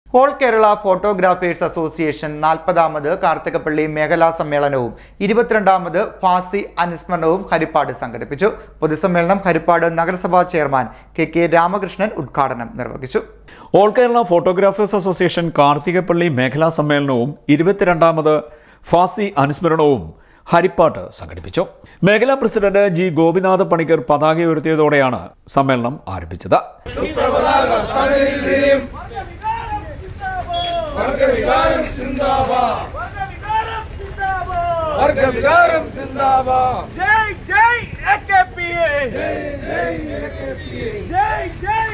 all Kerala photographers association നാൽപ്പതാമത് കാർത്തികപ്പള്ളി മേഖലാ സമ്മേളനവും ഇരുപത്തിരണ്ടാമത് ഫാസി അനുസ്മരണവും ഹരിപ്പാട് സംഘടിപ്പിച്ചു പൊതുസമ്മേളനം ഹരിപ്പാട് നഗരസഭാ ചെയർമാൻ കെ കെ രാമകൃഷ്ണൻ ഉദ്ഘാടനം നിർവഹിച്ചു all Kerala photographers association Karthikappally മേഖലാ സമ്മേളനവും ഇരുപത്തിരണ്ടാമത് ഫാസി അനുസ്മരണവും ഹരിപ്പാട്ട് സംഘടിപ്പിച്ചു മേഖലാ പ്രസിഡന്റ് ജി ഗോപിനാഥ പണിക്കർ പതാക ഉയർത്തിയതോടെയാണ് സമ്മേളനം ആരംഭിച്ചത് വർഗവികാരം സിന്ദാബാദ് വർഗവികാരം സിന്ദാബാദ് വർഗവികാരം സിന്ദാബാദ് ജയ് ജയ് എകെപിഎ ജയ് ജയ്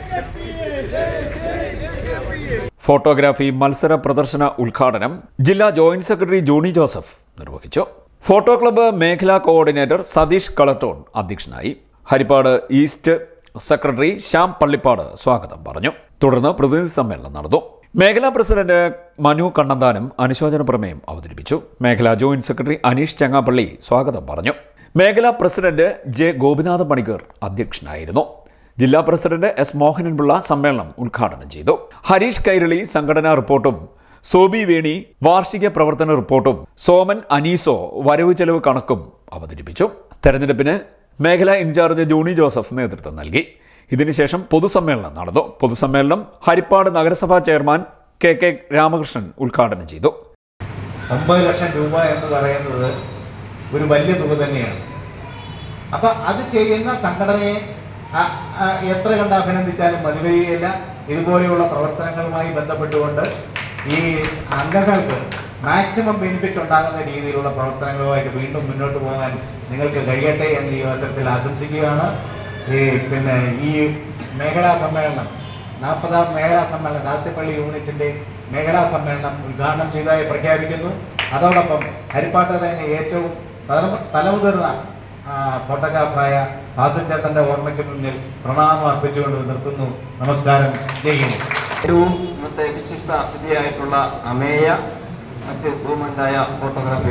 എകെപിഎ ഫോട്ടോഗ്രാഫി മത്സര പ്രദർശന ഉദ്ഘാടനം ജില്ലാ ജോയിന്റ് സെക്രട്ടറി ജോണി ജോസഫ് നിർവഹിച്ചു ഫോട്ടോ ക്ലബ്ബ് മേഖലാ കോർഡിനേറ്റർ സതീഷ് കളത്തോൺ അധ്യക്ഷനായി ഹരിപ്പാട് ഈസ്റ്റ് സെക്രട്ടറി ശ്യാം പള്ളിപ്പാട് സ്വാഗതം പറഞ്ഞു തുടർന്ന് പ്രതിനിധി സമ്മേളനം നടന്നു മേഖലാ പ്രസിഡന്റ് മനു കണ്ണന്താനം അനുശോചന പ്രമേയം അവതരിപ്പിച്ചു മേഖലാ ജോയിന്റ് സെക്രട്ടറി അനീഷ് ചങ്ങാപ്പള്ളി സ്വാഗതം പറഞ്ഞു മേഖലാ പ്രസിഡന്റ് ജെ ഗോപിനാഥ പണിക്കർ അധ്യക്ഷനായിരുന്നു ജില്ലാ പ്രസിഡന്റ് എസ് മോഹനൻപിള്ള സമ്മേളനം ഉദ്ഘാടനം ചെയ്തു ഹരീഷ് കൈരളി സംഘടനാ റിപ്പോർട്ടും സോബി വേണി വാർഷിക പ്രവർത്തന റിപ്പോർട്ടും സോമൻ അനീസോ വരവ് ചെലവ് കണക്കും അവതരിപ്പിച്ചു തെരഞ്ഞെടുപ്പിന് മേഖലാ ഇൻചാർജ് ജോണി ജോസഫ് നേതൃത്വം നൽകി ഇതിനുശേഷം പൊതുസമ്മേളനം നടന്നു പൊതുസമ്മേളനം ഹരിപ്പാട് നഗരസഭാ ചെയർമാൻ കെ കെ രാമകൃഷ്ണൻ ഉദ്ഘാടനം ചെയ്തു ഒമ്പത് ലക്ഷം രൂപ എന്ന് പറയുന്നത് ഒരു വലിയ തുക തന്നെയാണ് അപ്പൊ അത് ചെയ്യുന്ന സംഘടനയെ അ- അ- എത്ര കണ്ട് അഭിനന്ദിച്ചാലും മതി വരികയില്ല ഇതുപോലെയുള്ള പ്രവർത്തനങ്ങളുമായി ബന്ധപ്പെട്ടുകൊണ്ട് ഈ അംഗങ്ങൾക്ക് മാക്സിമം ബെനിഫിറ്റ് ഉണ്ടാകുന്ന രീതിയിലുള്ള പ്രവർത്തനങ്ങളുമായിട്ട് വീണ്ടും മുന്നോട്ട് പോകാൻ നിങ്ങൾക്ക് കഴിയട്ടെ എന്ന് ഈ അവസരത്തിൽ ആശംസിക്കുകയാണ് ഈ പിന്നെ ഈ മേഖലാ സമ്മേളനം നാൽപ്പതാം മേഖലാ സമ്മേളനം കാത്തിപ്പള്ളി യൂണിറ്റിന്റെ മേഖലാ സമ്മേളനം ഉദ്ഘാടനം ചെയ്തതായി പ്രഖ്യാപിക്കുന്നു അതോടൊപ്പം ഹരിപ്പാട്ട് തന്നെ ഏറ്റവും തലമു- തലമുതിർന്ന ആ, ഫോട്ടോഗ്രാഫറായ ഭാസച്ചേട്ടന്റെ ഓർമ്മയ്ക്ക് മുന്നിൽ പ്രണാമം അർപ്പിച്ചുകൊണ്ട് നിർത്തുന്നു നമസ്കാരം ജയ് ഹിന്ദ് ഏറ്റവും ഇന്നത്തെ വിശിഷ്ട അതിഥിയായിട്ടുള്ള അമേയ മറ്റ് ബഹുമാനായ ഫോട്ടോഗ്രാഫി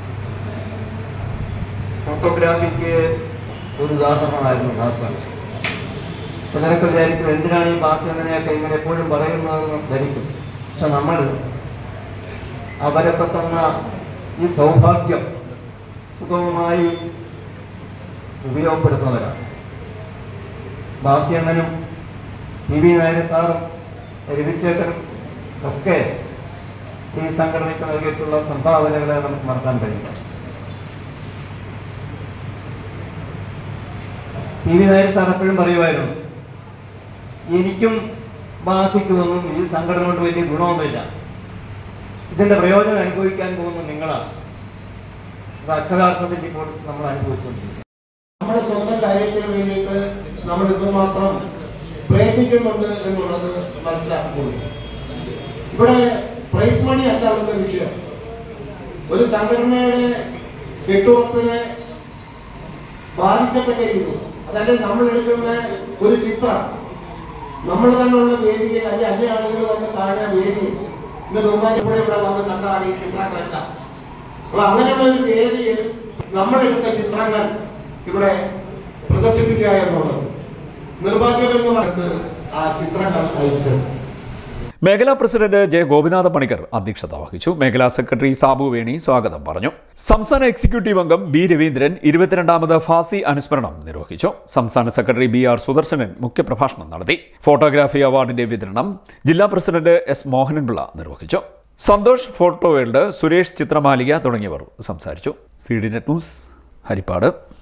ഫോട്ടോഗ്രാഫിക്ക് ഒരു ഉദാഹരണമായിരുന്നു ഭാസൻ ചിലരൊക്കെ വിചാരിക്കും എന്തിനാണ് ഈ ഭാസ അങ്ങനെയൊക്കെ ഇങ്ങനെ എപ്പോഴും പറയുന്നതെന്ന് ധരിക്കും പക്ഷെ നമ്മൾ അവരൊക്കെ തന്ന ഈ സൗഭാഗ്യം സുഗമമായി ഉപയോഗപ്പെടുത്തുന്നവരാണ് ഭാസ്യണ്ണനും ടി വി നായർ സാറും രവിച്ചേട്ടനും ഒക്കെ ഈ സംഘടനയ്ക്ക് നൽകിയിട്ടുള്ള സംഭാവനകളെ നമുക്ക് മറക്കാൻ കഴിയില്ല ടി വി നായർ സാർ എപ്പോഴും പറയുമായിരുന്നു എനിക്കും ഭാസിക്കുമൊന്നും ഈ സംഘടന കൊണ്ട് വലിയ ഗുണമൊന്നുമില്ല ഇതിന്റെ പ്രയോജനം അനുഭവിക്കാൻ പോകുന്നത് നിങ്ങളാണ് അത് അക്ഷരാർത്ഥത്തിൽ ഇപ്പോൾ നമ്മൾ അനുഭവിച്ചുകൊണ്ടിരിക്കുന്നത് നമ്മുടെ സ്വന്തം കാര്യത്തിന് വേണ്ടിയിട്ട് നമ്മൾ ഇതുമാത്രം പ്രയത്നിക്കുന്നുണ്ട് എന്നുള്ളത് മനസ്സിലാക്കുന്നുണ്ട് ഇവിടെ പ്രൈസ് മണി അല്ല അവിടുത്തെ വിഷയം ഒരു സംഘടനയുടെ കെട്ടുറപ്പിനെ ബാധിക്കത്തക്ക രീതി അതല്ലെങ്കിൽ നമ്മൾ എടുക്കുന്ന ഒരു ചിത്രം നമ്മൾ തന്നെയുള്ള വേദിയിൽ അല്ലെങ്കിൽ അന്യ ആളുകൾ വന്ന് കാണുന്ന വേദിയിൽ ഇന്ന് ബഹുമാനി കൂടെ ഇവിടെ വന്ന് കണ്ടാണ് ഈ ചിത്രങ്ങളെല്ലാം അപ്പൊ അങ്ങനെയുള്ള ഒരു വേദിയിൽ നമ്മളെടുത്ത ചിത്രങ്ങൾ ഇവിടെ പ്രദർശിപ്പിക്കുക എന്നുള്ളത് നിർഭാഗ്യമെന്ന് പറയുന്നത് ആ ചിത്രങ്ങൾ അയച്ചത് മേഖലാ പ്രസിഡന്റ് ജെ ഗോപിനാഥ പണിക്കർ അധ്യക്ഷത വഹിച്ചു മേഖലാ സെക്രട്ടറി സാബു വേണി സ്വാഗതം പറഞ്ഞു സംസ്ഥാന എക്സിക്യൂട്ടീവ് അംഗം ബി രവീന്ദ്രൻ ഇരുപത്തിരണ്ടാമത് ഫാസി അനുസ്മരണം നിർവഹിച്ചു സംസ്ഥാന സെക്രട്ടറി ബി ആർ സുദർശനൻ മുഖ്യപ്രഭാഷണം നടത്തി ഫോട്ടോഗ്രാഫി അവാർഡിന്റെ വിതരണം ജില്ലാ പ്രസിഡന്റ് എസ് മോഹനൻപിള്ള നിർവഹിച്ചു സന്തോഷ് ഫോട്ടോ വേൾഡ് സുരേഷ് ചിത്രമാലിക തുടങ്ങിയവർ സംസാരിച്ചു C D net news Harippad